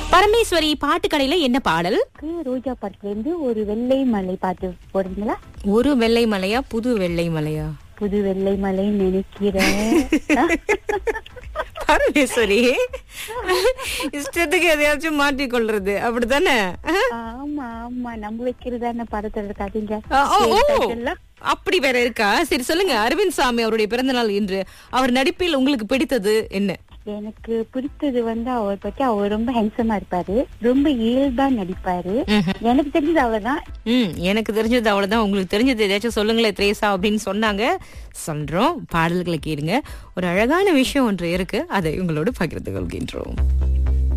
பரமேஸ்வரி பாட்டு கடையில என்ன பாடல் எனக்கு ரோஜா படத்துல இருந்து ஒரு வெள்ளை மலை பாட்டு போடுறீங்களா ஒரு வெள்ளை மலையா புது வெள்ளை மலையா புது வெள்ளை மலை நினைக்கிறேன் பரமேஸ்வரி இஷ்டத்துக்கு எதையாச்சும் மாற்றிக் கொள்றது அப்படித்தானே ஆமா ஆமா நம்ம வைக்கிறதான படத்தோட கதைங்க ஆ, ஓ, ஓ. எல்லாம் அப்படி வேற இருக்கா சரி சொல்லுங்க அரவிந்த் சாமி அவருடைய பிறந்த நாள் இன்று அவர் நடிப்பில் உங்களுக்கு பிடித்தது என்ன எனக்கு பிடிச்சது வந்து அவர் பத்தி அவர் ரொம்ப ஹேண்ட்ஸமா இருப்பாரு ரொம்ப இயல்பா நடிப்பாரு எனக்கு தெரிஞ்சது அவ்வளவுதான் ம் எனக்கு தெரிஞ்சது அவ்வளவுதான் உங்களுக்கு தெரிஞ்சது ஏதாச்சும் சொல்லுங்களேன் த்ரேசா அப்படின்னு சொன்னாங்க சொல்றோம் பாடல்களை கேளுங்க ஒரு அழகான விஷயம் ஒன்று இருக்கு அதை உங்களோடு பகிர்ந்து கொள்கின்றோம்